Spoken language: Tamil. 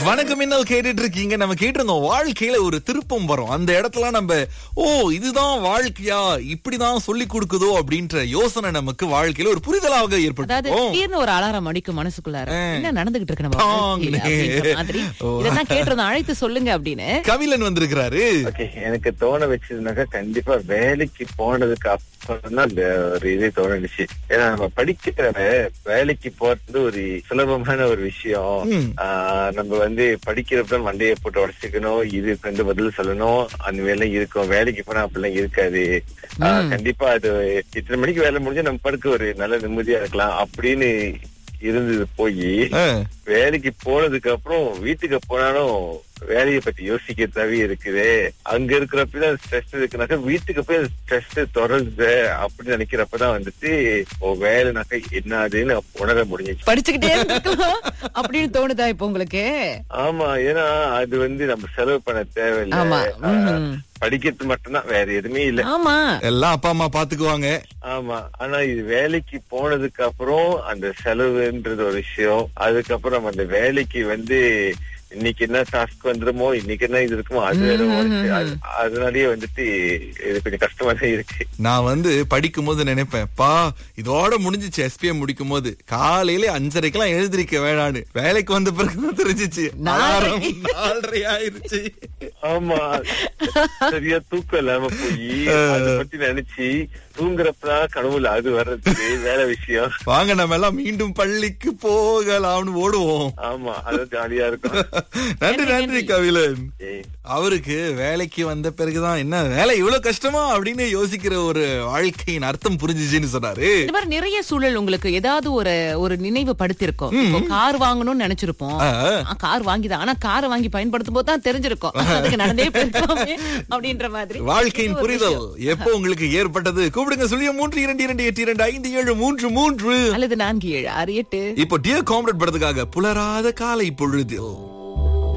வணக்கம் மின்னல் கேட்டுட்டு இருக்கீங்க நம்ம கேட்டிருந்தோம் வாழ்க்கையில ஒரு திருப்பம் வரும் அந்த இடத்துல நம்ம ஓ இதுதான் வாழ்க்கையா இப்படிதான் சொல்லி கொடுக்குதோ அப்படின்ற யோசனை நமக்கு வாழ்க்கையில ஒரு புரிதலாக அதாவது ஏற்பட்டு திடீர்னு ஒரு அலாரம் அடிக்கும் மனசுக்குள்ளார ஆ. என்ன நடந்துகிட்டு இருக்கு நம்ம டாங்னு. வாழ்க்கையில அப்படின்ற மாதிரி ஓ. இதெல்லாம் கேட்டிருந்தோம் அழைத்து சொல்லுங்க அப்படின்னு கபிலன் வந்திருக்கிறாரு ஓகே எனக்கு தோண வச்சதுனாக்கா கண்டிப்பா வேலைக்கு போனதுக்கு அப்புறம் தான் இந்த ஒரு இது தோணுச்சு ஏன்னா நம்ம படிக்கிற வேலைக்கு போறது ஒரு சுலபமான ஒரு விஷயம் ம். ஆஹ் நம்ம வந்து படிக்கிறப்ப மண்டையை போட்டு உடச்சிக்கணும் இதுக்கு வந்து பதில் சொல்லணும் அந்த வேலை இருக்கும் வேலைக்கு போனா அப்படிலாம் இருக்காது ஆஹ் கண்டிப்பா அது இத்தனை மணிக்கு வேலை முடிஞ்சா நம்ம படுக்க ஒரு நல்ல நிம்மதியா இருக்கலாம் அப்படின்னு இருந்தது போய் ஆ. வேலைக்கு போனதுக்கு அப்புறம் வீட்டுக்கு போனாலும் வேலையை பத்தி யோசிக்கிறதாவே இருக்குது அங்க இருக்கிறப்பதான் ஸ்ட்ரெஸ் இருக்குனாக்கா வீட்டுக்கு போய் ஸ்ட்ரெஸ் தொடருது அப்படின்னு நினைக்கிறப்பதான் வந்துட்டு ஓ வேலைனாக்கா என்னதுன்னு உணர முடிஞ்சிச்சு படிச்சுக்கிட்டே இருந்திருக்கலாம் அப்படின்னு தோணுதா இப்போ உங்களுக்கு ஆமா ஏன்னா அது வந்து நம்ம செலவு பண்ண தேவையில்லை ஆமா ஆஹ், ம். படிக்கிறது மட்டும்தான் வேற எதுவுமே இல்ல ஆமா எல்லாம் அப்பா அம்மா பாத்துக்குவாங்க ஆமா ஆனா இது வேலைக்கு போனதுக்கு அப்புறம் அந்த செலவுன்றது ஒரு விஷயம் அதுக்கப்புறம் அந்த வேலைக்கு வந்து இன்னைக்கு என்ன டாஸ்க் வந்துருமோ இன்னைக்கு என்ன இது இருக்குமோ அது வேற ஓடுச்சு. அது- அதனாலயே வந்துட்டு இது கொஞ்சம் கஷ்டமா தான் இருக்கு நான் வந்து படிக்கும் போது நினைப்பேன் பா இதோட முடிஞ்சிச்சு எஸ்பிஎம் முடிக்கும் போது காலையில அஞ்சரைக்கெல்லாம் எழுந்திருக்க வேணான்னு வேலைக்கு வந்த பிறகு தெரிஞ்சிச்சு அலாரம் நாலரை ஆயிருச்சு ஆமா சரியா தூக்கம் இல்லாம போய் அதை பத்தி நினைச்சு தூங்குறப்பதான் கனவுல அது வர்றது வேற விஷயம் வாங்க நம்ம எல்லாம் மீண்டும் பள்ளிக்கு போகலாம்னு ஓடுவோம் ஆமா அது ஜாலியா இருக்கும் நன்றி நன்றி கபிலன் ஏய். அவருக்கு வேலைக்கு வந்த பிறகுதான் என்ன வேலை இவ்வளவு கஷ்டமா அப்படின்னு யோசிக்கிற ஒரு வாழ்க்கையின் அர்த்தம் புரிஞ்சுச்சுன்னு சொன்னாரு இந்த மாதிரி நிறைய சூழல் உங்களுக்கு ஏதாவது ஒரு ஒரு நினைவு படுத்திருக்கும் இப்போ கார் வாங்கணும்னு நினைச்சிருப்போம் ஆ. கார் வாங்கிதான் ஆனா காரை வாங்கி பயன்படுத்தும் போது தான் தெரிஞ்சிருக்கும் அதுக்கு நடந்தே போயிருக்கோமே அப்படின்ற மாதிரி வாழ்க்கையின் இது ஒரு புரிதல் விஷயம். எப்போ உங்களுக்கு ஏற்பட்டது கூப்பிடுங்க சொல்லிய மூன்று இரண்டு இரண்டு எட்டு இரண்டு ஐந்து ஏழு மூன்று மூன்று அல்லது நான்கு ஏழு ஆறு எட்டு இப்போ டியர் காம்ரேட் படத்துக்காக புலராத காலை பொழுதில்